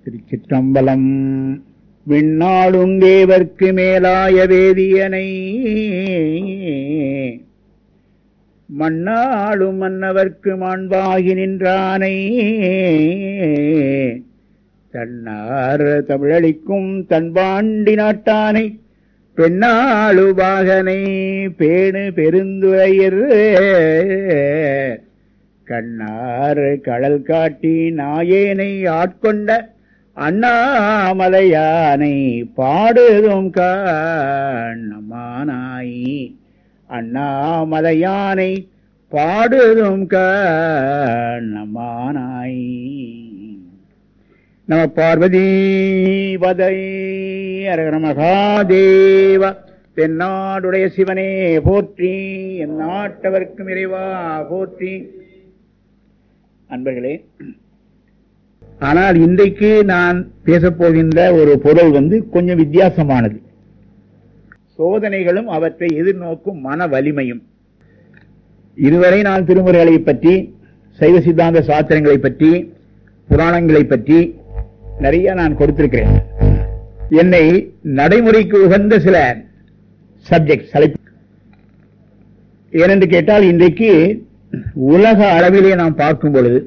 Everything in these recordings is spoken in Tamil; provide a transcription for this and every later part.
திருச்சிற்றம்பலம் விண்ணாளுங்கேவர்க்கு மேலாய வேதியனை மண்ணாளும் மன்னவர்க்கு மாண்பாகி நின்றானை தன்னார் தமிழளிக்கும் தன்பாண்டி நாட்டானை பெண்ணாளுபாகனை பேணு பெருந்துரையர் கண்ணார் கடல் காட்டி நாயேனை ஆட்கொண்ட அண்ணாமலையானை பாடுதும் கண்ணமானாய் அண்ணாமலையானை பாடுதும் கண்ணமானாய் நம பார்வதி பதை அரகர மகாதேவ தென்னாடுடைய சிவனே போற்றி என் நாட்டவர்க்கும் இறைவா போற்றி அன்பர்களே ஆனால் இன்றைக்கு நான் பேசப்போகின்ற ஒரு பொருள் வந்து கொஞ்சம் வித்தியாசமானது சோதனைகளும் அவற்றை எதிர்நோக்கும் மன வலிமையும் இதுவரை நான் திருமுறைகளை பற்றி சைவ சித்தாந்த சாஸ்திரங்களை பற்றி புராணங்களை பற்றி நிறைய நான் கொடுத்திருக்கிறேன் என்னை நடைமுறைக்கு உகந்த சில சப்ஜெக்ட் தலைப்பு ஏனென்று கேட்டால் இன்றைக்கு உலக அளவிலே நாம் பார்க்கும் பொழுது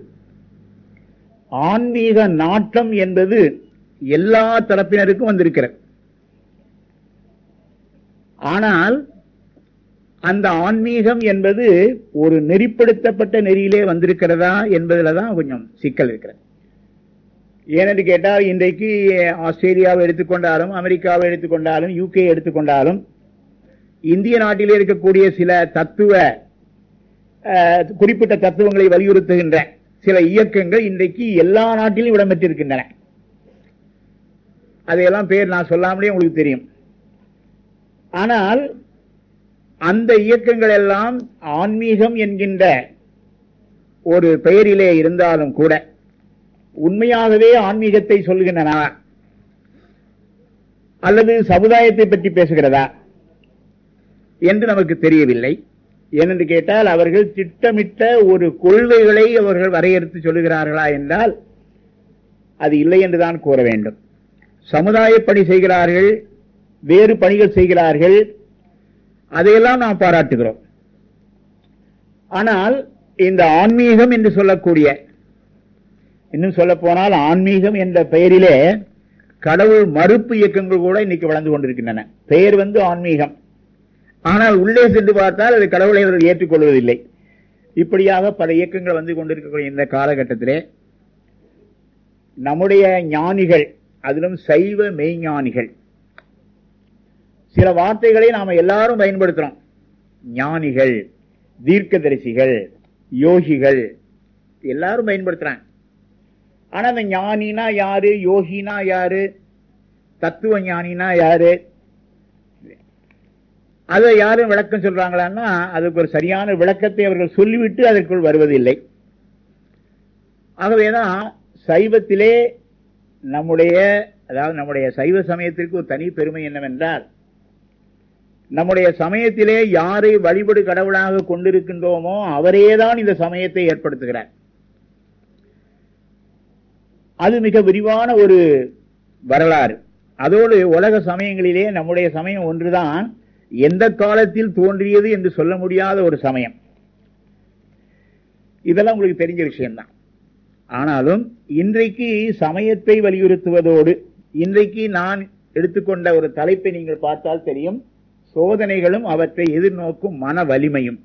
ஆன்மீக நாட்டம் என்பது எல்லா தரப்பினருக்கும் வந்திருக்கிறது ஆனால் அந்த ஆன்மீகம் என்பது ஒரு நெறிப்படுத்தப்பட்ட நெறியிலே வந்திருக்கிறதா என்பதுல தான் கொஞ்சம் சிக்கல் இருக்கிறது ஏனென்று கேட்டால் இன்றைக்கு ஆஸ்திரேலியாவை எடுத்துக்கொண்டாலும் அமெரிக்காவை எடுத்துக்கொண்டாலும் யூகே எடுத்துக்கொண்டாலும் இந்திய நாட்டிலே இருக்கக்கூடிய சில தத்துவ குறிப்பிட்ட தத்துவங்களை வலியுறுத்துகின்ற சில இயக்கங்கள் இன்றைக்கு எல்லா நாட்டிலும் இடம்பெற்றிருக்கின்றன அதையெல்லாம் பேர் நான் சொல்லாமலே உங்களுக்கு தெரியும் ஆனால் அந்த இயக்கங்கள் எல்லாம் ஆன்மீகம் என்கின்ற ஒரு பெயரிலே இருந்தாலும் கூட உண்மையாகவே ஆன்மீகத்தை சொல்கின்றன அல்லது சமுதாயத்தை பற்றி பேசுகிறதா என்று நமக்கு தெரியவில்லை ஏனென்று கேட்டால் அவர்கள் திட்டமிட்ட ஒரு கொள்கைகளை அவர்கள் வரையறுத்து சொல்லுகிறார்களா என்றால் அது இல்லை என்றுதான் கூற வேண்டும் சமுதாய பணி செய்கிறார்கள் வேறு பணிகள் செய்கிறார்கள் அதையெல்லாம் நாம் பாராட்டுகிறோம் ஆனால் இந்த ஆன்மீகம் என்று சொல்லக்கூடிய இன்னும் சொல்ல போனால் ஆன்மீகம் என்ற பெயரிலே கடவுள் மறுப்பு இயக்கங்கள் கூட இன்னைக்கு வளர்ந்து கொண்டிருக்கின்றன பெயர் வந்து ஆன்மீகம் ஆனால் உள்ளே சென்று பார்த்தால் அது கடவுளை அவர்கள் ஏற்றுக்கொள்வதில்லை இப்படியாக பல இயக்கங்கள் வந்து கொண்டிருக்கக்கூடிய இந்த காலகட்டத்திலே நம்முடைய ஞானிகள் அதிலும் சைவ மெய்ஞானிகள் சில வார்த்தைகளை நாம எல்லாரும் பயன்படுத்துறோம் ஞானிகள் தீர்க்கதரிசிகள் யோகிகள் எல்லாரும் பயன்படுத்துறாங்க ஆனா அந்த ஞானினா யாரு யோகினா யாரு தத்துவ ஞானினா யாரு அதை யாரும் விளக்கம் சொல்றாங்களான்னா அதுக்கு ஒரு சரியான விளக்கத்தை அவர்கள் சொல்லிவிட்டு அதற்குள் வருவதில்லை ஆகவேதான் சைவத்திலே நம்முடைய அதாவது நம்முடைய சைவ சமயத்திற்கு ஒரு தனி பெருமை என்னவென்றால் நம்முடைய சமயத்திலே யாரை வழிபடு கடவுளாக கொண்டிருக்கின்றோமோ அவரேதான் இந்த சமயத்தை ஏற்படுத்துகிறார் அது மிக விரிவான ஒரு வரலாறு அதோடு உலக சமயங்களிலே நம்முடைய சமயம் ஒன்றுதான் எந்த காலத்தில் தோன்றியது என்று சொல்ல முடியாத ஒரு சமயம் இதெல்லாம் உங்களுக்கு தெரிஞ்ச விஷயம்தான் ஆனாலும் இன்றைக்கு சமயத்தை வலியுறுத்துவதோடு இன்றைக்கு நான் எடுத்துக்கொண்ட ஒரு தலைப்பை நீங்கள் பார்த்தால் தெரியும் சோதனைகளும் அவற்றை எதிர்நோக்கும் மன வலிமையும்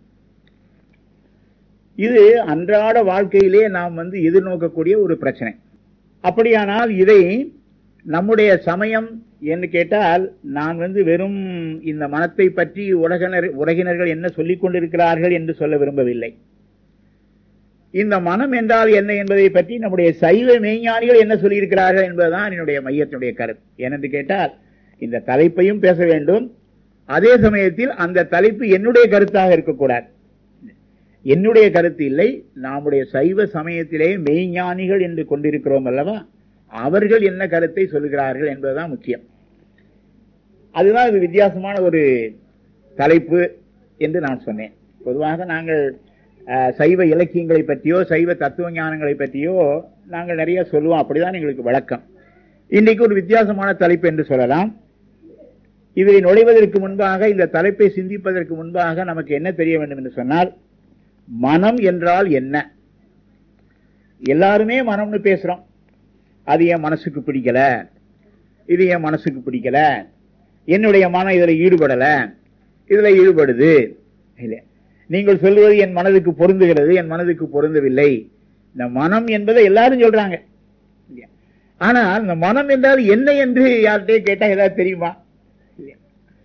இது அன்றாட வாழ்க்கையிலே நாம் வந்து எதிர்நோக்கக்கூடிய ஒரு பிரச்சனை அப்படியானால் இதை நம்முடைய சமயம் என்று கேட்டால் நான் வந்து வெறும் இந்த மனத்தை பற்றி உலகினர் உலகினர்கள் என்ன சொல்லிக் கொண்டிருக்கிறார்கள் என்று சொல்ல விரும்பவில்லை இந்த மனம் என்றால் என்ன என்பதை பற்றி நம்முடைய சைவ மெய்ஞானிகள் என்ன சொல்லியிருக்கிறார்கள் என்பதுதான் என்னுடைய மையத்தினுடைய கருத்து ஏனென்று கேட்டால் இந்த தலைப்பையும் பேச வேண்டும் அதே சமயத்தில் அந்த தலைப்பு என்னுடைய கருத்தாக இருக்கக்கூடாது என்னுடைய கருத்து இல்லை நம்முடைய சைவ சமயத்திலே மெய்ஞானிகள் என்று கொண்டிருக்கிறோம் அல்லவா அவர்கள் என்ன கருத்தை சொல்லுகிறார்கள் என்பதுதான் முக்கியம் அதுதான் இது வித்தியாசமான ஒரு தலைப்பு என்று நான் சொன்னேன் பொதுவாக நாங்கள் அஹ், சைவ இலக்கியங்களை பற்றியோ சைவ தத்துவ ஞானங்களை பற்றியோ நாங்கள் நிறைய சொல்லுவோம் அப்படிதான் எங்களுக்கு வழக்கம் இன்றைக்கு ஒரு வித்தியாசமான தலைப்பு என்று சொல்லலாம் இதில் நுழைவதற்கு முன்பாக இந்த தலைப்பை சிந்திப்பதற்கு முன்பாக நமக்கு என்ன தெரிய வேண்டும் என்று சொன்னால் மனம் என்றால் என்ன எல்லாருமே மனம்னு பேசுறோம் அது என் மனசுக்கு பிடிக்கல இது என் மனசுக்கு பிடிக்கல என்னுடைய மனம் இதுல ஈடுபடல இதுல ஈடுபடுது இல்ல நீங்கள் சொல்வது என் மனதுக்கு பொருந்துகிறது என் மனதுக்கு பொருந்தவில்லை இந்த மனம் என்பதை எல்லாரும் சொல்றாங்க இல்லையா? ஆனால் இந்த மனம் என்றால் என்ன என்று யார்கிட்டயே கேட்டா ஏதாவது தெரியுமா இல்லையா?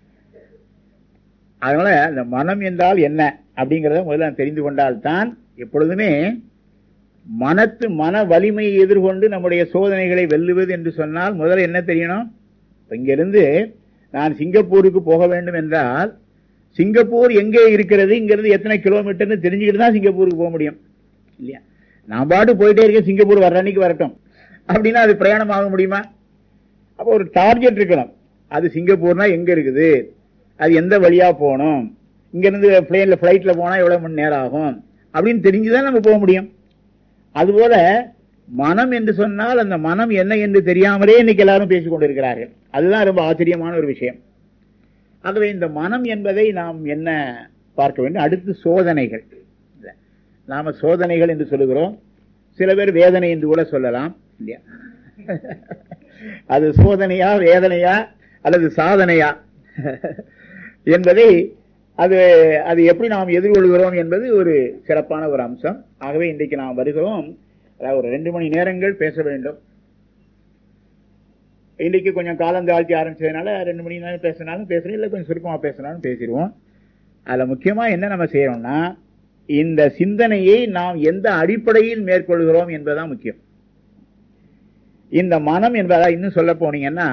அதனால இந்த மனம் என்றால் என்ன அப்படிங்கறத முதல்ல நாம் தெரிந்து கொண்டால்தான் எப்பொழுதுமே மனத்து மன வலிமையை எதிர்கொண்டு நம்முடைய சோதனைகளை வெல்லுவது என்று சொன்னால் முதல்ல என்ன தெரியணும் இப்ப இங்கிருந்து நான் சிங்கப்பூருக்கு போக வேண்டும் என்றால் சிங்கப்பூர் எங்கே இருக்கிறது இங்கிருந்து எத்தனை கிலோமீட்டர்னு தெரிஞ்சுக்கிட்டு தான் சிங்கப்பூருக்கு போக முடியும் இல்லையா நான் பாட்டு போயிட்டே இருக்கேன் சிங்கப்பூர் வர்ற அன்னைக்கு வரட்டும் அப்படின்னா அது பிரயாணம் ஆக முடியுமா அப்போ ஒரு டார்கெட் இருக்கணும் அது சிங்கப்பூர்னா எங்க இருக்குது அது எந்த வழியா போகணும் இங்க இருந்து பிளேன்ல பிளைட்ல போனா எவ்வளவு மணி நேரம் ஆகும் அப்படின்னு தெரிஞ்சுதான் நம்ம போக முடியும் அதுபோல மனம் என்று சொன்னால் அந்த மனம் என்ன என்று தெரியாமலே இன்னைக்கு எல்லாரும் பேசிக் கொண்டிருக்கிறார்கள் அதுதான் ரொம்ப ஆச்சரியமான ஒரு விஷயம் ஆகவே இந்த மனம் என்பதை நாம் என்ன பார்க்க வேண்டும் அடுத்து சோதனைகள் நாம சோதனைகள் என்று சொல்லுகிறோம் சில பேர் வேதனை என்று கூட சொல்லலாம் இல்லையா அது சோதனையா வேதனையா அல்லது சாதனையா என்பதை அது அது எப்படி நாம் எதிர்கொள்கிறோம் என்பது ஒரு சிறப்பான ஒரு அம்சம் ஆகவே இன்றைக்கு நாம் வருகிறோம் அதாவது ஒரு ரெண்டு மணி நேரங்கள் பேச வேண்டும் இன்னைக்கு கொஞ்சம் காலம் தாழ்த்தி ஆரம்பிச்சதுனால ரெண்டு மணி நேரம் பேசினாலும் பேசுறோம் இல்லை கொஞ்சம் சுருக்கமா பேசினாலும் பேசிடுவோம் அதுல முக்கியமா என்ன நம்ம செய்யறோம்னா இந்த சிந்தனையை நாம் எந்த அடிப்படையில் மேற்கொள்கிறோம் என்பதுதான் முக்கியம் இந்த மனம் என்பதா இன்னும் சொல்ல போனீங்கன்னா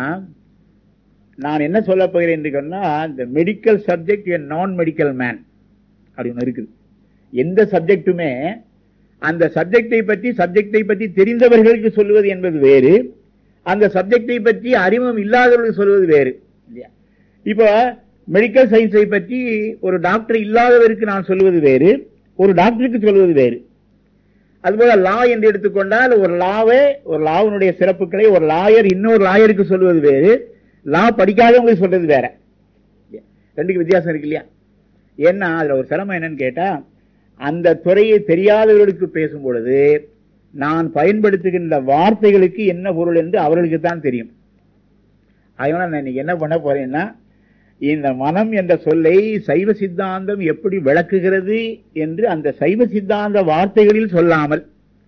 நான் என்ன சொல்ல போகிறேன் என்று சொன்னா இந்த மெடிக்கல் சப்ஜெக்ட் நான் மெடிக்கல் மேன் அப்படின்னு இருக்குது எந்த சப்ஜெக்டுமே அந்த சப்ஜெக்டை பற்றி சப்ஜெக்டை பற்றி தெரிந்தவர்களுக்கு சொல்லுவது என்பது வேறு அந்த சப்ஜெக்டை பற்றி அறிமுகம் இல்லாதவர்களுக்கு சொல்வது வேறு இல்லையா இப்போ மெடிக்கல் சயின்ஸை பற்றி ஒரு டாக்டர் இல்லாதவருக்கு நான் சொல்வது வேறு ஒரு டாக்டருக்கு சொல்வது வேறு அதுபோல லா என்று எடுத்துக்கொண்டால் ஒரு லாவை ஒரு லாவினுடைய சிறப்புகளை ஒரு லாயர் இன்னொரு லாயருக்கு சொல்வது வேறு லா படிக்காதவங்களுக்கு சொல்றது வேற ரெண்டுக்கு வித்தியாசம் இருக்கு இல்லையா ஏன்னா அதுல ஒரு சிரமம் என்னன்னு கேட்டா அந்த துறையை தெரியாதவர்களுக்கு பேசும் பொழுது நான் பயன்படுத்துகின்ற வார்த்தைகளுக்கு என்ன பொருள் என்று அவர்களுக்கு தான் தெரியும் அதனால நான் இன்னைக்கு என்ன பண்ண போறேன்னா இந்த மனம் என்ற சொல்லை சைவ சித்தாந்தம் எப்படி விளக்குகிறது என்று அந்த சைவ சித்தாந்த வார்த்தைகளில் சொல்லாமல்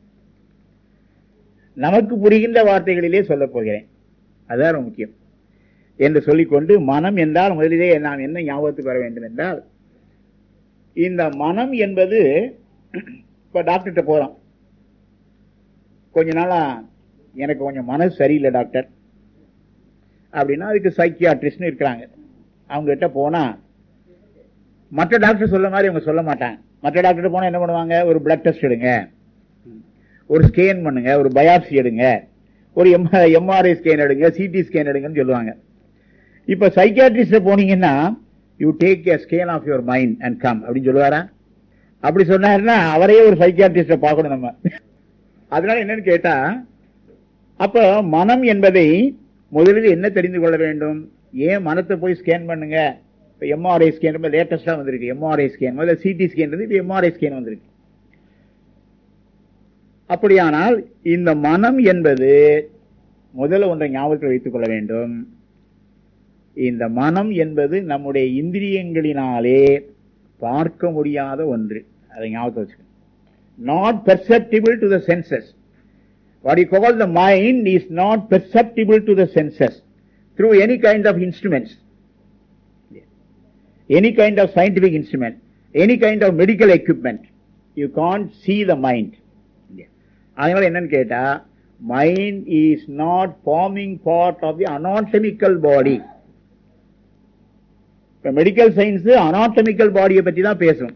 நமக்கு புரிகின்ற வார்த்தைகளிலே சொல்லப் போகிறேன் அதுதான் ரொம்ப முக்கியம் என்று சொல்லிக்கொண்டு மனம் என்றால் முதலிலே நாம் என்ன ஞாபகத்துக்கு வர வேண்டும் என்றால் இந்த மனம் என்பது இப்ப டாக்டர்கிட்ட போறோம் கொஞ்ச நாளா எனக்கு கொஞ்சம் மனசு சரியில்லை டாக்டர் அப்படின்னா அதுக்கு சைக்கியாட்ரிஸ்ட்னு இருக்கிறாங்க அவங்க கிட்ட போனா மற்ற டாக்டர் சொல்ல மாதிரி அவங்க சொல்ல மாட்டாங்க மற்ற டாக்டர் போனா என்ன பண்ணுவாங்க ஒரு பிளட் டெஸ்ட் எடுங்க ஒரு ஸ்கேன் பண்ணுங்க ஒரு பயாப்சி எடுங்க ஒரு எம்ஆர்ஐ ஸ்கேன் எடுங்க சிடி ஸ்கேன் எடுங்கன்னு சொல்லுவாங்க இப்ப சைக்கியாட்ரிஸ்ட் போனீங்கன்னா you take a scan of your mind and come அப்படின்னு சொல்லுவாரா அப்படி சொன்னாருன்னா அவரையே ஒரு சைக்கியாட்ரிஸ்ட பார்க்கணும் நம்ம அதனால என்னன்னு கேட்டா அப்ப மனம் என்பதை முதலில் என்ன தெரிந்து கொள்ள வேண்டும் ஏன் மனத்தை போய் ஸ்கேன் பண்ணுங்க இப்போ எம்ஆர்ஐ ஸ்கேன் ரொம்ப லேட்டஸ்டா வந்திருக்கு எம்ஆர்ஐ ஸ்கேன் முதல்ல சிடி ஸ்கேன் இருந்து இப்போ எம்ஆர்ஐ ஸ்கேன் வந்திருக்கு அப்படியானால் இந்த மனம் என்பது முதல்ல ஒன்றை ஞாபகத்தில் வைத்துக் கொள்ள வேண்டும் இந்த மனம் என்பது நம்முடைய இந்திரியங்களினாலே பார்க்க முடியாத ஒன்று அதை ஞாபகத்தில் வச்சுக்கணும் not perceptible to the senses what you call the mind is not perceptible to the senses through any kind of instruments, any kind of scientific instrument, any kind of medical equipment, you can't see the mind. அதனால என்னன்னு கேட்டா mind is not forming part of the anatomical body இப்ப மெடிக்கல் சயின்ஸ் அனாட்டமிக்கல் பாடியை பத்தி தான் பேசும்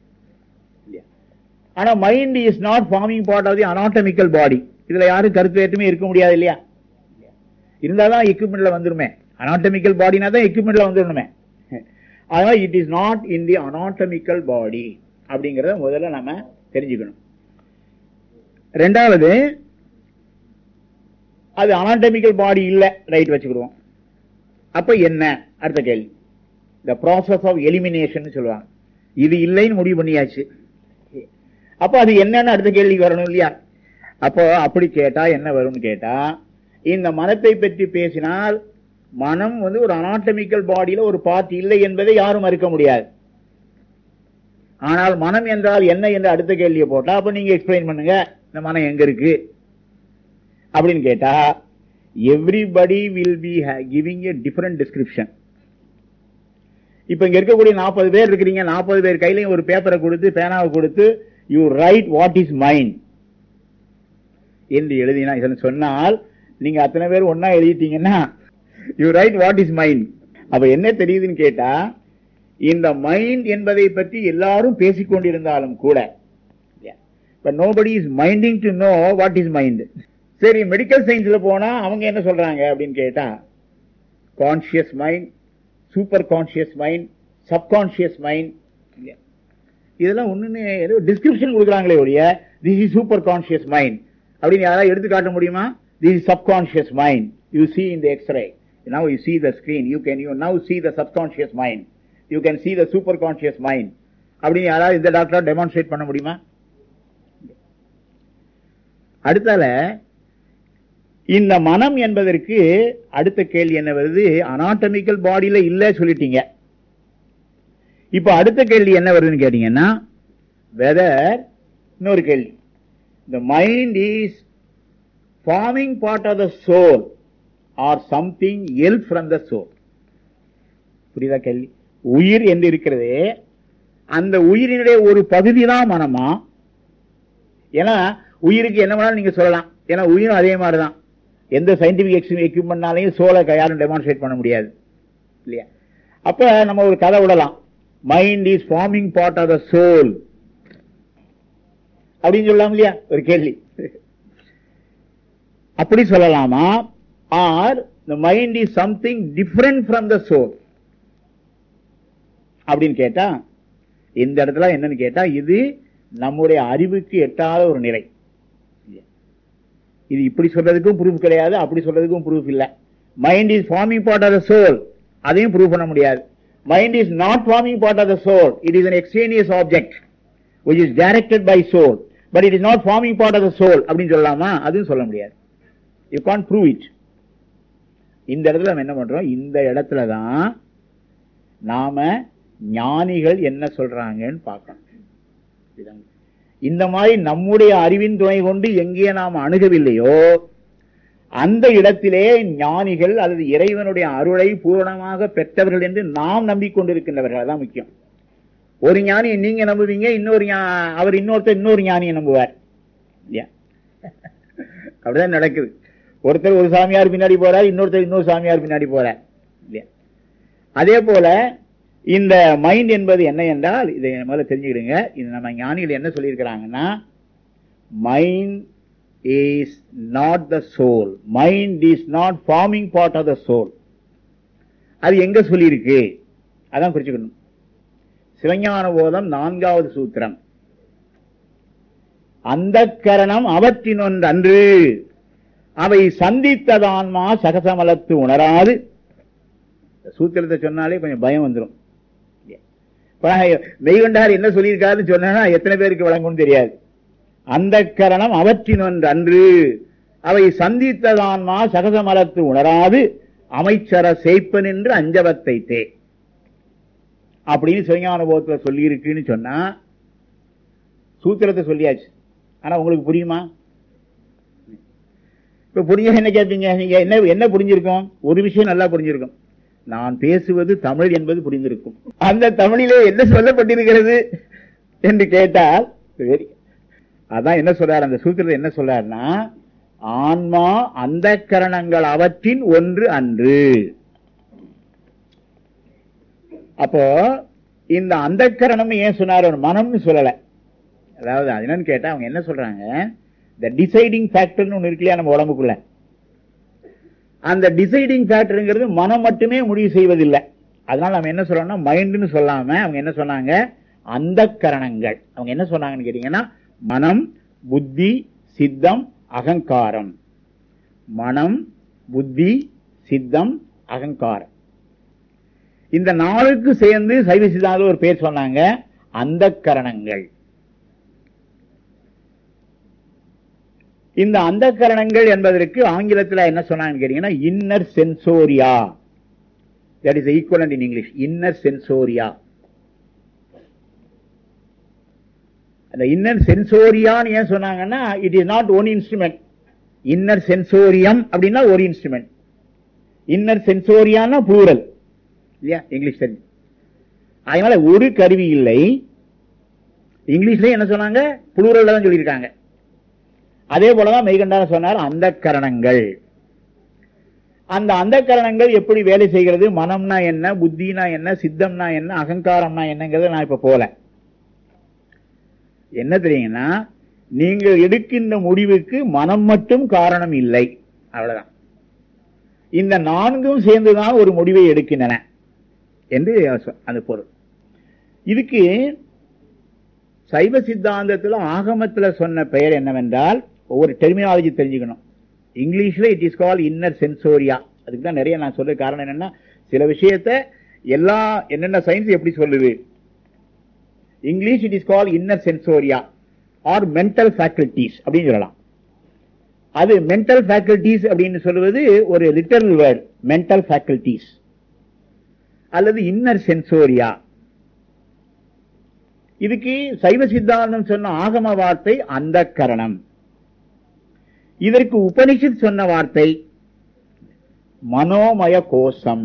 ஆனா mind is not forming part of the anatomical body இதுல யாரும் கருத்து வேற்றுமே இருக்க முடியாது இல்லையா இருந்தாதான் எக்யூப்மெண்ட்ல வந்துருமே அனாட்டமிக்கல் பாடினா தான் எக்யூப்மெண்ட்ல வந்துடணுமே அதனால it is not in the anatomical body அப்படிங்கறத முதல்ல நம்ம தெரிஞ்சுக்கணும் ரெண்டாவது அது அனாட்டமிக்கல் பாடி இல்ல ரைட் வச்சுக்கிடுவோம் அப்ப என்ன அடுத்த கேள்வி இந்த ப்ராசஸ் ஆஃப் எலிமினேஷன் சொல்லுவாங்க இது இல்லைன்னு முடிவு பண்ணியாச்சு அப்ப அது என்னன்னு அடுத்த கேள்வி வரணும் இல்லையா அப்போ அப்படி கேட்டா என்ன வரும்னு கேட்டா இந்த மனத்தை பற்றி பேசினால் மனம் வந்து ஒரு அனாட்டமிக்கல் பாடியில ஒரு பார்ட் இல்லை என்பதை யாரும் மறுக்க முடியாது ஆனால் மனம் என்றால் என்ன என்று அடுத்த கேள்வியை போட்டா அப்ப நீங்க எக்ஸ்பிளைன் பண்ணுங்க இந்த மனம் எங்க இருக்கு அப்படின்னு கேட்டா everybody will be giving a different description இப்ப இங்க இருக்கக்கூடிய நாற்பது பேர் இருக்கிறீங்க நாற்பது பேர் கையிலையும் ஒரு பேப்பரை கொடுத்து பேனாவை கொடுத்து you write what is mind என்று எழுதினா இதனை சொன்னால் நீங்க அத்தனை பேர் ஒன்னா எழுதிட்டீங்கன்னா you write what is mind அப்ப என்ன தெரியுதுன்னு கேட்டா இந்த மைண்ட் என்பதை பற்றி எல்லாரும் பேசிக் கொண்டிருந்தாலும் கூட but nobody is minding to know what is mind சரி மெடிக்கல் சயின்ஸ்ல போனா அவங்க என்ன சொல்றாங்க அப்படின்னு கேட்டா conscious mind super conscious mind subconscious mind இதெல்லாம் ஒண்ணுன்னு ஏதோ டிஸ்கிரிப்ஷன் கொடுக்குறாங்களே ஒழிய this is super conscious mind அப்படின்னு யாராவது எடுத்து காட்ட முடியுமா this is subconscious mind you see in the x-ray now you see the screen you can you now see the subconscious mind you can see the super conscious mind அப்படின்னு யாராவது இந்த டாக்டர் டெமான்ஸ்ட்ரேட் பண்ண முடியுமா அடுத்தால இந்த மனம் என்பதற்கு அடுத்த கேள்வி என்ன வருது அனாட்டமிக்கல் பாடியில இல்ல சொல்லிட்டீங்க இப்ப அடுத்த கேள்வி என்ன வருதுன்னு கேட்டீங்கன்னா வெதர் இன்னொரு கேள்வி the mind is forming part of the soul or something else from the soul புரியுதா கேள்வி உயிர் என்று இருக்கிறது அந்த உயிரினுடைய ஒரு பகுதி தான் மனமா ஏன்னா உயிருக்கு என்ன வேணாலும் நீங்க சொல்லலாம் ஏன்னா உயிரும் அதே மாதிரி தான் எந்த சயின்டிபிக் எக்யூப்மெண்ட்னாலையும் சோலை யாரும் டெமான்ஸ்ட்ரேட் பண்ண முடியாது இல்லையா அப்ப நம்ம ஒரு கதை விடலாம் mind is forming part of the soul அப்படின்னு சொல்லலாம் இல்லையா ஒரு கேள்வி அப்படி சொல்லலாமா or the mind is something different from the soul அப்படின்னு கேட்டா இந்த இடத்துல என்னன்னு கேட்டா இது நம்முடைய அறிவுக்கு எட்டாத ஒரு நிலை இது இப்படி சொல்றதுக்கும் ப்ரூஃப் கிடையாது அப்படி சொல்றதுக்கும் ப்ரூஃப் இல்ல mind is forming part of the soul அதையும் ப்ரூவ் பண்ண முடியாது mind is not forming part of the soul it is an extraneous object which is directed by soul but it is not forming part of the soul அப்படின்னு சொல்லலாமா அதுவும் சொல்ல முடியாது யூ கான் ப்ரூவ் இட் இந்த இடத்துல நம்ம என்ன பண்றோம் இந்த இடத்துல தான் நாம ஞானிகள் என்ன சொல்றாங்கன்னு பார்க்கணும் இதுதாங்க. இந்த மாதிரி நம்முடைய அறிவின் துணை கொண்டு எங்கே நாம் அணுகவில்லையோ அந்த இடத்திலே ஞானிகள் அல்லது இறைவனுடைய அருளை பூரணமாக பெற்றவர்கள் என்று நாம் நம்பிக்கொண்டிருக்கின்றவர்கள் அதான் முக்கியம் ஒரு ஞானியை நீங்க நம்புவீங்க இன்னொரு ஞா- அவர் இன்னொருத்தர் இன்னொரு ஞானியை நம்புவார் இல்லையா அப்படிதான் நடக்குது ஒருத்தர் ஒரு சாமியார் பின்னாடி போறார் இன்னொருத்தர் இன்னொரு சாமியார் பின்னாடி போறார் இல்லையா அதே போல இந்த மைண்ட் என்பது என்ன என்றால் இதை முதல்ல தெரிஞ்சுக்கிடுங்க இது நம்ம ஞானிகள் என்ன சொல்லியிருக்கிறாங்கன்னா mind is not the soul mind is not forming part of the soul அது எங்க சொல்லியிருக்கு அதான் குறிச்சுக்கணும் சிவஞான போதம் நான்காவது சூத்திரம் அந்த கரணம் அவற்றினொன்று அன்று அவை சந்தித்ததான்மா சகசமலத்து உணராது இந்த சூத்திரத்தை சொன்னாலே கொஞ்சம் பயம் வந்துடும் இப்ப நான் மெய்கண்டார் என்ன சொல்லியிருக்காருன்னு சொன்னா எத்தனை பேருக்கு வழங்கும்னு தெரியாது அந்த கரணம் அவற்றினொன்று அன்று அவை சந்தித்ததான்மா சகசமலத்து உணராது அமைச்சர சேய்ப்பன் என்று அஞ்சவத்தை தே அப்படின்னு சிவஞானுபவத்துல சொல்லி இருக்குன்னு சொன்னா சூத்திரத்தை சொல்லியாச்சு ஆனா உங்களுக்கு புரியுமா இப்ப புரிஞ்ச என்ன கேட்பீங்க நீங்க என்ன என்ன புரிஞ்சிருக்கும் ஒரு விஷயம் நல்லா புரிஞ்சிருக்கும் நான் பேசுவது தமிழ் என்பது புரிந்திருக்கும் அந்த தமிழிலே என்ன சொல்லப்பட்டிருக்கிறது என்று கேட்டால் சரி அதான் என்ன சொல்றார் அந்த சூத்திரத்தை என்ன சொல்றாருன்னா ஆன்மா அந்த கரணங்கள் அவற்றின் ஒன்று அன்று அப்போ இந்த அந்த கரணம் ஏன் சொன்னார் ஒரு மனம்னு சொல்லல அதாவது அது என்னன்னு கேட்டா அவங்க என்ன சொல்றாங்க இந்த டிசைடிங் ஃபேக்டர்னு ஒண்ணு இருக்கு இல்லையா நம்ம உடம்புக்குள்ள அந்த டிசைடிங் ஃபேக்டருங்கிறது மனம் மட்டுமே முடிவு செய்வதில்லை அதனால நம்ம என்ன சொல்றோம்னா மைண்ட்னு சொல்லாம அவங்க என்ன சொன்னாங்க அந்த கரணங்கள் அவங்க என்ன சொன்னாங்கன்னு கேட்டீங்கன்னா மனம் புத்தி சித்தம் அகங்காரம் மனம் புத்தி சித்தம் அகங்காரம் இந்த நாளுக்கு சேர்ந்து சைவ சித்தாந்த ஒரு பேர் சொன்னாங்க அந்த கரணங்கள் இந்த அந்த கரணங்கள் என்பதற்கு ஆங்கிலத்தில் என்ன சொன்னாங்கன்னு கேட்டீங்கன்னா inner sensoria that is equivalent in English inner sensoria அந்த இன்னர் சென்சோரியான்னு ஏன் சொன்னாங்கன்னா it is not one instrument inner sensorium அப்படின்னா ஒரு இன்ஸ்ட்ருமெண்ட் இன்னர் சென்சோரியான்னா ப்ளூரல் இல்லையா இங்கிலீஷ் தெரிஞ்சு அதனால ஒரு கருவி இல்லை இங்கிலீஷ்லயும் என்ன சொன்னாங்க புளூரல்ல தான் சொல்லியிருக்காங்க அதே போலதான் மெய்கண்டார சொன்னார் அந்த கரணங்கள் அந்த அந்த கரணங்கள் எப்படி வேலை செய்கிறது மனம்னா என்ன புத்தினா என்ன சித்தம்னா என்ன அகங்காரம்னா என்னங்கிறத நான் இப்ப போல என்ன தெரியுங்கன்னா நீங்கள் எடுக்கின்ற முடிவுக்கு மனம் மட்டும் காரணம் இல்லை அவ்வளவுதான் இந்த நான்கும் சேர்ந்துதான் ஒரு முடிவை எடுக்கின்றன என்று அந்த பொருள் இதுக்கு சைவ சித்தாந்தத்தில் ஆகமத்தில் சொன்ன பெயர் என்னவென்றால் ஒவ்வொரு டெர்மினாலஜி தெரிஞ்சுக்கணும் இங்கிலீஷ்ல it is call inner sensoria அதுக்கு தான் நிறைய நான் சொல்ற காரணம் என்னன்னா சில விஷயத்த எல்லா என்னென்ன சயின்ஸ் எப்படி சொல்லுது English it is call inner sensoria or mental faculties அப்படின்னு சொல்லலாம் அது மென்டல் ஃபேக்கல்டிஸ் அப்படின்னு சொல்லுவது ஒரு லிட்டரல் வேர்ட் மென்டல் ஃபேக்கல்டிஸ் அல்லது இன்னர் சென்சோரியா இதுக்கு சைவ சித்தாந்தம் சொன்ன ஆகம வார்த்தை அந்த கரணம் இதற்கு உபனிஷத் சொன்ன வார்த்தை மனோமய கோஷம்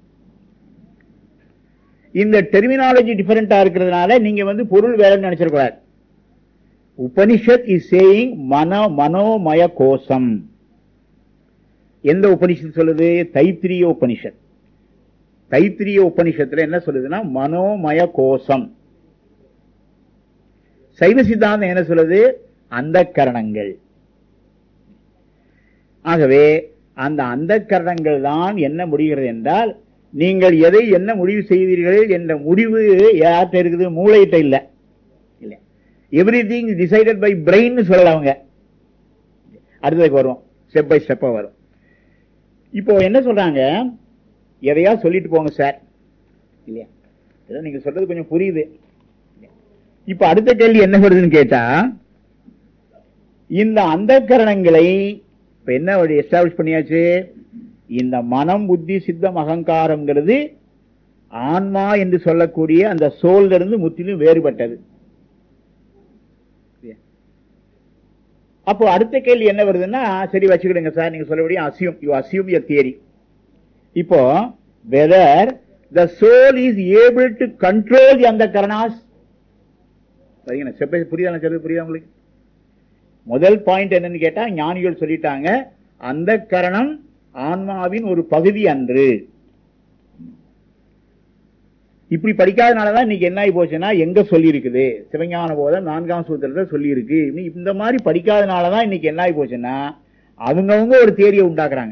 இந்த டெர்மினாலஜி டிஃபரெண்டா இருக்கிறதுனால நீங்க வந்து பொருள் வேலைன்னு நினைச்சிடக்கூடாது உபனிஷத் இஸ் சேயிங் மன மனோமய கோஷம் எந்த உபனிஷத் சொல்லுது தைத்திரிய உபனிஷத் தைத்திரிய உபனிஷத்துல என்ன சொல்லுதுன்னா மனோமய கோஷம் சைவ சித்தாந்தம் என்ன சொல்லுது அந்த கரணங்கள் ஆகவே அந்த அந்த கரணங்கள் தான் என்ன முடிகிறது என்றால் நீங்கள் எதை என்ன முடிவு செய்வீர்கள் என்ற முடிவு யார்கிட்ட இருக்குது மூளையிட்ட இல்ல இல்ல everything decided by brain சொல்லல அவங்க அடுத்ததுக்கு வரும் ஸ்டெப் பை ஸ்டெப்பா வரும் இப்போ என்ன சொல்றாங்க எதையா சொல்லிட்டு போங்க சார் இல்லையா ஏதோ நீங்க சொல்றது கொஞ்சம் புரியுது இப்ப அடுத்த கேள்வி என்ன வருதுன்னு கேட்டா இந்த அந்த கரணங்களை இப்ப என்ன எஸ்டாப்ளிஷ் பண்ணியாச்சு இந்த மனம் புத்தி சித்தம் அகங்காரம்ங்கிறது ஆன்மா என்று சொல்லக்கூடிய அந்த சோல்ல இருந்து முற்றிலும் வேறுபட்டது அப்போ அடுத்த கேள்வி என்ன வருதுன்னா சரி வச்சுக்கிடுங்க சார் நீங்க சொல்லபடி assume you assume your theory இப்போ whether the soul is able to control the அந்த கரணாஸ் சரிங்களா செப்ப புரியுதா சொல்றது புரியுதா உங்களுக்கு முதல் பாயிண்ட் என்னன்னு கேட்டா ஞானிகள் சொல்லிட்டாங்க அந்த கரணம் ஆன்மாவின் ஒரு பகுதி அன்று இப்படி படிக்காதனாலதான் இன்னைக்கு என்ன ஆகி போச்சுன்னா எங்க சொல்லி இருக்குது சிவஞான போதம் நான்காம் சூத்திரத்தை சொல்லி இருக்கு இந்த மாதிரி படிக்காதனாலதான் இன்னைக்கு என்ன ஆகி போச்சுன்னா அவங்கவுங்க ஒரு தேரியை உண்டாக்குறாங்க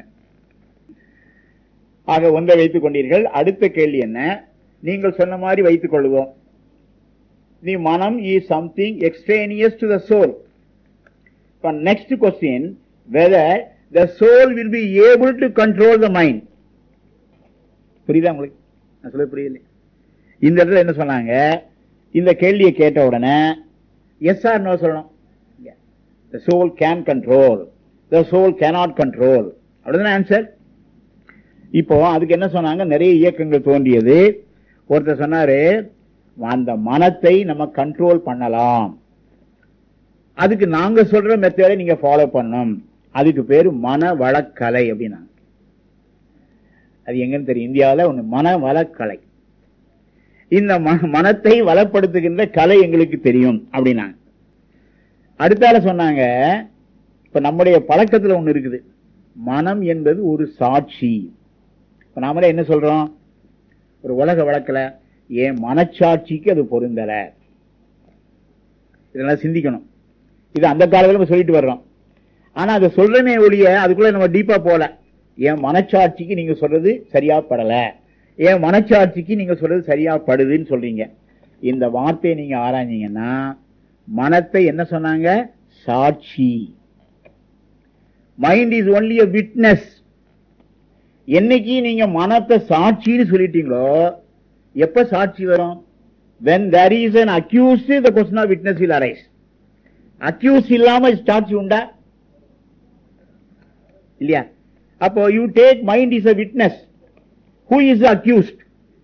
ஆக ஒன்றை வைத்துக் கொண்டீர்கள் அடுத்த கேள்வி என்ன நீங்கள் சொன்ன மாதிரி வைத்துக் கொள்வோம் தி மனம் is something extraneous to the soul next question whether the soul will be able to control the mind புரியுதா உங்களுக்கு நான் சொல்ல புரியல இந்த இடத்துல என்ன சொன்னாங்க இந்த கேள்வியை கேட்ட உடனே எஸ் ஆர் நோ சொல்லணும் the soul can control the soul cannot control அப்படிதான் ஆன்சர் இப்போ அதுக்கு என்ன சொன்னாங்க நிறைய இயக்கங்கள் தோன்றியது ஒருத்தர் சொன்னாரு அந்த மனத்தை நம்ம கண்ட்ரோல் பண்ணலாம் அதுக்கு நாங்க சொல்ற மெத்தடை நீங்க ஃபாலோ பண்ணணும் அதுக்கு பேரு மன வளக்கலை அப்படின்னா அது எங்கன்னு தெரியும் இந்தியாவில் ஒண்ணு மன வளக்கலை இந்த மனத்தை வளப்படுத்துகின்ற கலை எங்களுக்கு தெரியும் அப்படின்னாங்க அடுத்தால சொன்னாங்க இப்ப நம்முடைய பழக்கத்துல ஒண்ணு இருக்குது மனம் என்பது ஒரு சாட்சி இப்ப நாமளே என்ன சொல்றோம் ஒரு உலக வழக்கில் என் மனச்சாட்சிக்கு அது பொருந்தல இதெல்லாம் சிந்திக்கணும் இது அந்த காலத்துல நம்ம சொல்லிட்டு வர்றோம் ஆனா அதை சொல்றமே ஒழிய அதுக்குள்ள நம்ம டீப்பா போல என் மனச்சாட்சிக்கு நீங்க சொல்றது சரியா படல என் மனச்சாட்சிக்கு நீங்க சொல்றது சரியா படுதுன்னு சொல்றீங்க இந்த வார்த்தையை நீங்க ஆராய்ஞ்சீங்கன்னா மனத்தை என்ன சொன்னாங்க சாட்சி mind is only a witness என்னைக்கு நீங்க மனத்தை சாட்சின்னு சொல்லிட்டீங்களோ எப்ப சாட்சி வரும் when there is an accused the question of witness will arise accused இல்லாம சாட்சி உண்டா இல்லையா அப்போ you take mind is a witness who is accused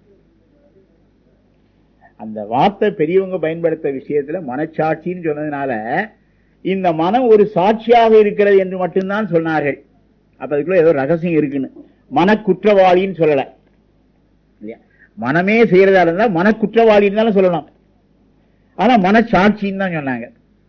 அந்த வார்த்தை பெரியவங்க பயன்படுத்த விஷயத்துல மனச்சாட்சின்னு சொன்னதுனால இந்த மனம் ஒரு சாட்சியாக இருக்கிறது என்று மட்டும்தான் சொன்னார்கள் அப்ப அதுக்குள்ள ஏதோ ரகசியம் இருக்குன்னு மன குற்றவாளின்னு சொல்லல இல்லையா மனமே செய்யறதா இருந்தா மன குற்றவாளின்னு தானே சொல்லணும் ஆனா மனச்சாட்சின்னு தான் சொன்னாங்க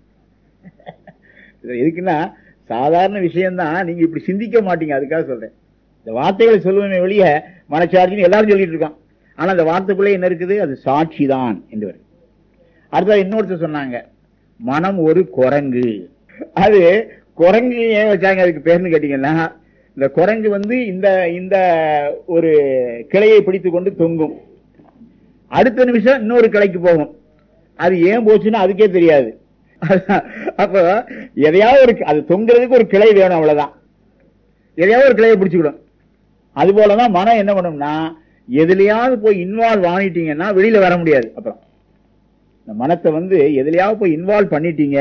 இது எதுக்குன்னா சாதாரண விஷயம்தான் நீங்க இப்படி சிந்திக்க மாட்டீங்க அதுக்காக சொல்றேன் இந்த வார்த்தைகளை சொல்லுவேமே வெளிய மனச்சாட்சின்னு எல்லாரும் சொல்லிட்டு இருக்கான் ஆனா அந்த வார்த்தைக்குள்ளே என்ன இருக்குது அது சாட்சி தான் என்று வருது அடுத்தது இன்னொருத்தர் சொன்னாங்க மனம் ஒரு குரங்கு அது குரங்கு ஏன் வச்சாங்க அதுக்கு பேர்னு கேட்டீங்கன்னா இந்த குரங்கு வந்து இந்த இந்த ஒரு கிளையை பிடித்து கொண்டு தொங்கும் அடுத்த நிமிஷம் இன்னொரு கிளைக்கு போகும் அது ஏன் போச்சுன்னு அதுக்கே தெரியாது அப்ப எதையாவது ஒரு அது தொங்குறதுக்கு ஒரு கிளை வேணும் அவ்வளவுதான் எதையாவது ஒரு கிளையை பிடிச்சுக்கிடும் அது போலதான் மனம் என்ன பண்ணும்னா எதுலயாவது போய் இன்வால்வ் ஆனிட்டீங்கன்னா வெளியில வர முடியாது அப்புறம் இந்த மனத்தை வந்து எதுலயாவது போய் இன்வால்வ் பண்ணிட்டீங்க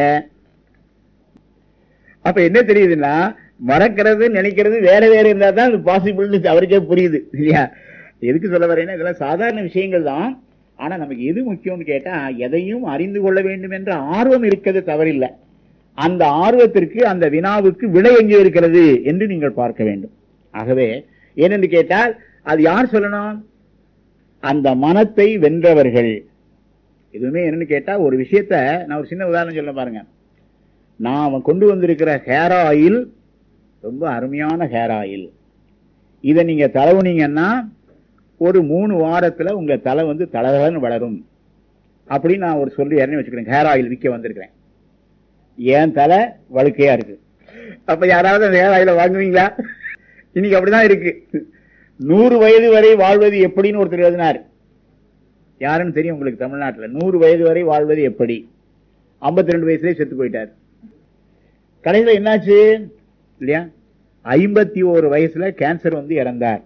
அப்ப என்ன தெரியுதுன்னா மறக்கிறது நினைக்கிறது வேற வேற இருந்தா தான் அது பாசிபிள்னு அவருக்கே புரியுது இல்லையா எதுக்கு சொல்ல வரேன்னா இதெல்லாம் சாதாரண விஷயங்கள் தான் ஆனா நமக்கு எது முக்கியம்னு கேட்டா எதையும் அறிந்து கொள்ள வேண்டும் என்ற ஆர்வம் இருக்கிறது தவறில்லை அந்த ஆர்வத்திற்கு அந்த வினாவுக்கு விடை எங்கே இருக்கிறது என்று நீங்கள் பார்க்க வேண்டும் ஆகவே ஏனென்று கேட்டால் அது யார் சொல்லணும் அந்த மனத்தை வென்றவர்கள் எதுவுமே என்னன்னு கேட்டா ஒரு விஷயத்த நான் ஒரு சின்ன உதாரணம் சொல்ல பாருங்க நான் கொண்டு வந்திருக்கிற ஹேர் ஆயில் ரொம்ப அருமையான ஹேர் ஆயில் இதை நீங்க தடவுனீங்கன்னா ஒரு மூணு வாரத்துல உங்க தலை வந்து தலதலன்னு வளரும் அப்படின்னு நான் ஒரு சொல்லி இறங்கி வச்சுக்கிறேன் ஹேர் ஆயில் விற்க வந்திருக்கிறேன் என் தலை வழுக்கையா இருக்கு அப்ப யாராவது அந்த ஹேர் ஆயில வாங்குவீங்களா இன்னைக்கு அப்படிதான் இருக்கு நூறு வயது வரை வாழ்வது எப்படின்னு ஒருத்தர் எழுதினார் யாருன்னு தெரியும் உங்களுக்கு தமிழ்நாட்டில் நூறு வயது வரை வாழ்வது எப்படி ஐம்பத்தி ரெண்டு வயசுலயே செத்து போயிட்டார் கடைசியில் என்னாச்சு இல்லையா ஐம்பத்தி ஒரு வயசுல கேன்சர் வந்து இறந்தார்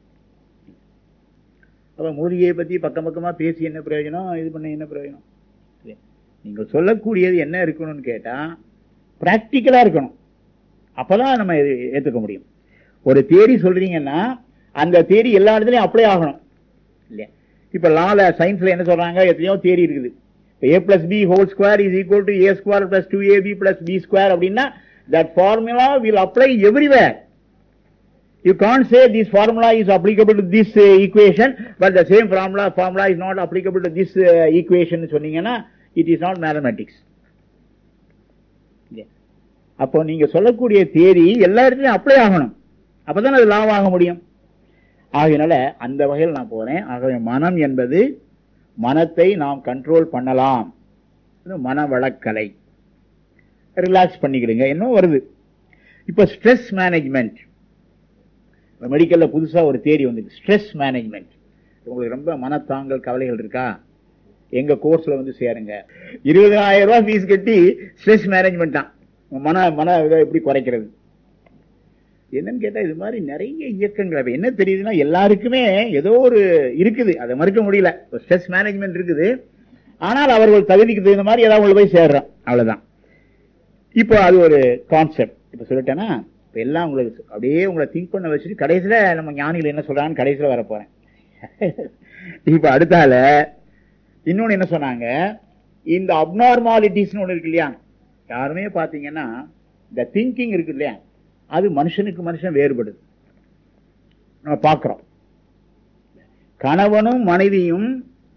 அப்ப மூலிகையை பத்தி பக்கம் பக்கமா பேசி என்ன பிரயோஜனம் இது பண்ண என்ன பிரயோஜனம் இல்லையா? நீங்கள் சொல்லக்கூடியது என்ன இருக்கணும்னு கேட்டா பிராக்டிக்கலா இருக்கணும் அப்பதான் நம்ம இது ஏத்துக்க முடியும் ஒரு தேரி சொல்றீங்கன்னா அந்த தேரி எல்லா இடத்துலயும் அப்ளை ஆகணும் இல்லையா இப்ப லால சயின்ஸ்ல என்ன சொல்றாங்க எத்தனையோ தேரி இருக்குது A plus B whole square is equal to A square plus two A B plus B square அப்படின்னா that formula will apply everywhere you can't say this formula is applicable to this uh, equation but the same formula formula is not applicable to this uh, equation சொன்னீங்கன்னா it is not mathematics இல்லையா? அப்போ நீங்க சொல்லக்கூடிய தேரி எல்லா இடத்துலயும் அப்ளை ஆகணும் அப்பதான் அது லாபம் ஆக முடியும் ஆகையினால அந்த வகையில் நான் போறேன் ஆகவே மனம் என்பது மனத்தை நாம் கண்ட்ரோல் பண்ணலாம் இது மனவளக்கலை ரிலாக்ஸ் பண்ணிக்கிடுங்க என்ன வருது இப்ப ஸ்ட்ரெஸ் மேனேஜ்மெண்ட் மெடிக்கல்ல புதுசா ஒரு தேரி வந்துருக்கு ஸ்ட்ரெஸ் மேனேஜ்மெண்ட் உங்களுக்கு ரொம்ப மனத்தாங்கல் கவலைகள் இருக்கா எங்க கோர்ஸ்ல வந்து சேருங்க இருபதாயிரம் ரூபாய் ஃபீஸ் கட்டி ஸ்ட்ரெஸ் மேனேஜ்மெண்ட் தான் மன மன இதை எப்படி குறைக்கிறது என்னன்னு கேட்டா இது மாதிரி நிறைய இயக்கங்கள் அப்ப என்ன தெரியுதுன்னா எல்லாருக்குமே ஏதோ ஒரு இருக்குது அதை மறுக்க முடியல ஸ்ட்ரெஸ் மேனேஜ்மெண்ட் இருக்குது ஆனால் அவர்கள் தகுதிக்கு தகுந்த மாதிரி ஏதாவது உள்ள போய் சேர்றோம் அவ்வளவுதான் இப்போ அது ஒரு கான்செப்ட் இப்ப சொல்லிட்டேன்னா இப்ப எல்லாம் உங்களுக்கு அப்படியே உங்களை திங்க் பண்ண வச்சுட்டு கடைசியில நம்ம ஞானிகள் என்ன சொல்றாங்கன்னு கடைசியில வர போறேன் இப்ப அடுத்தால இன்னொன்னு என்ன சொன்னாங்க இந்த அப்நார்மாலிட்டிஸ்னு ஒண்ணு இருக்கு இல்லையா யாருமே பாத்தீங்கன்னா இந்த திங்கிங் இருக்கு இல்லையா அது மனுஷனுக்கு மனுஷன் வேறுபடுது நம்ம பார்க்கிறோம் கணவனும் மனைவியும்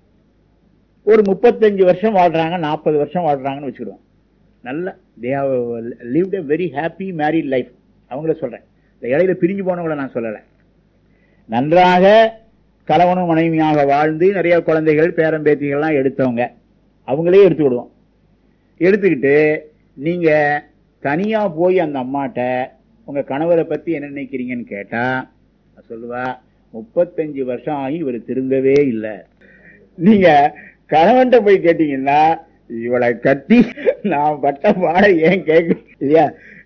ஒரு முப்பத்தஞ்சு வருஷம் வாழ்றாங்க நாற்பது வருஷம் வாழ்றாங்கன்னு வச்சுக்கிடுவோம் நல்ல they have lived a very happy married life அவங்கள சொல்றேன் இந்த இடையில பிரிஞ்சு போனவங்கள நான் சொல்லலை நன்றாக கணவனும் மனைவியாக வாழ்ந்து நிறைய குழந்தைகள் பேரம்பேத்திகள்லாம் எடுத்தவங்க அவங்களே எடுத்துக்கிடுவோம் எடுத்துக்கிட்டு நீங்க தனியா போய் அந்த அம்மாட்ட உங்க கணவரை பத்தி என்ன நினைக்கிறீங்கன்னு கேட்டா நான் சொல்லுவா முப்பத்தஞ்சு வருஷம் ஆகி இவர் திருந்தவே இல்லை நீங்க கணவன்கிட்ட போய் கேட்டீங்கன்னா இவளை கட்டி நான் பட்ட பாட ஏன் கேட்க இல்லையா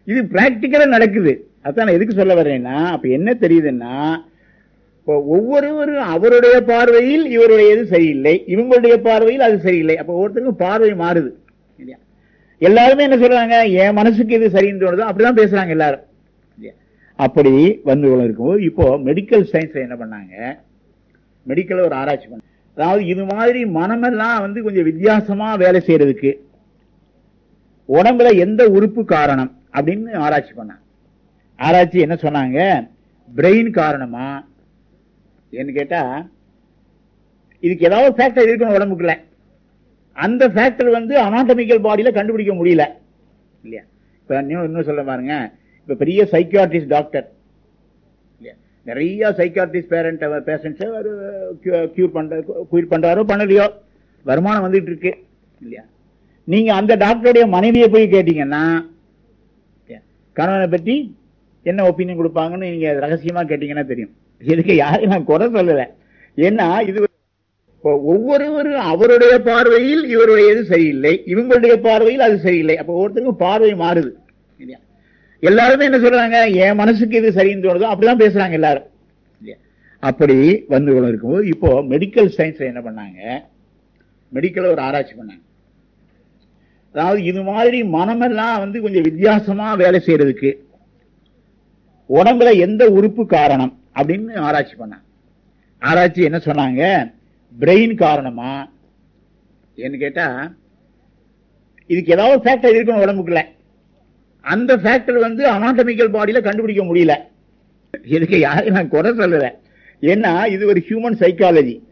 இது பிராக்டிக்கலா நடக்குது அதான் நான் எதுக்கு சொல்ல வர்றேன்னா அப்ப என்ன தெரியுதுன்னா இப்போ ஒவ்வொருவரும் அவருடைய பார்வையில் இவருடையது சரியில்லை இவங்களுடைய பார்வையில் அது சரியில்லை அப்ப ஒவ்வொருத்தருக்கும் பார்வை மாறுது இல்லையா எல்லாருமே என்ன சொல்றாங்க என் மனசுக்கு இது சரின்னு தோணுதோ அப்படிதான் பேசுறாங்க எல்லாரும் இல்லையா? அப்படி வந்து கொண்டு இருக்கும்போது இப்போ மெடிக்கல் சயின்ஸ்ல என்ன பண்ணாங்க மெடிக்கல் ஒரு ஆராய்ச்சி பண்ண அதாவது இது மாதிரி மனமெல்லாம் வந்து கொஞ்சம் வித்தியாசமா வேலை செய்யறதுக்கு உடம்புல எந்த உறுப்பு காரணம் அப்படின்னு ஆராய்ச்சி பண்ணாங்க ஆராய்ச்சி என்ன சொன்னாங்க பிரெயின் காரணமா ஏன்னு கேட்டா இதுக்கு ஏதாவது ஃபேக்டர் இருக்கணும் உடம்புக்குள்ள அந்த ஃபேக்டர் வந்து அனாட்டமிக்கல் பாடியில கண்டுபிடிக்க முடியல இல்லையா இப்ப இன்னும் இன்னும் சொல்ல பாருங்க இப்ப பெரிய சைக்கியாட்ரிஸ்ட் டாக்டர் இல்லையா நிறைய சைக்கியாட்ரிஸ்ட் பேரண்ட் பேஷண்ட்ஸை கியூர் பண்ற கியூர் பண்றாரோ பண்ணலையோ வருமானம் வந்துட்டு இருக்கு இல்லையா நீங்க அந்த டாக்டருடைய மனைவியை போய் கேட்டீங்கன்னா இல்லையா, கணவனை பற்றி என்ன ஒப்பீனியன் கொடுப்பாங்கன்னு நீங்க ரகசியமா கேட்டீங்கன்னா தெரியும் இதுக்கு யாரையும் நான் குறை சொல்லல ஏன்னா இது இப்போ ஒவ்வொருவரும் அவருடைய பார்வையில் இவருடையது சரியில்லை இவங்களுடைய பார்வையில் அது சரியில்லை அப்ப ஒவ்வொருத்தருக்கும் பார்வை மாறுது இல்லையா எல்லாருமே என்ன சொல்றாங்க என் மனசுக்கு இது சரின்னு தோணுதோ அப்படிதான் பேசுறாங்க எல்லாரும் இல்லையா அப்படி வந்து கொண்டு இருக்கும்போது இப்போ மெடிக்கல் சயின்ஸ்ல என்ன பண்ணாங்க மெடிக்கல் ஒரு ஆராய்ச்சி பண்ணாங்க அதாவது இது மாதிரி மனமெல்லாம் வந்து கொஞ்சம் வித்தியாசமா வேலை செய்யறதுக்கு உடம்புல எந்த உறுப்பு காரணம் அப்படின்னு ஆராய்ச்சி பண்ணாங்க ஆராய்ச்சி என்ன சொன்னாங்க பிரெயின் காரணமா ஏன்னு கேட்டா இதுக்கு ஏதாவது ஃபேக்டர் இருக்கணும் உடம்புக்குள்ள அந்த ஃபேக்டர் வந்து அனாட்டமிக்கல் பாடியில கண்டுபிடிக்க முடியல இதுக்கு யாரையும் நான் குறை சொல்லல ஏன்னா இது ஒரு ஹியூமன் சைக்காலஜி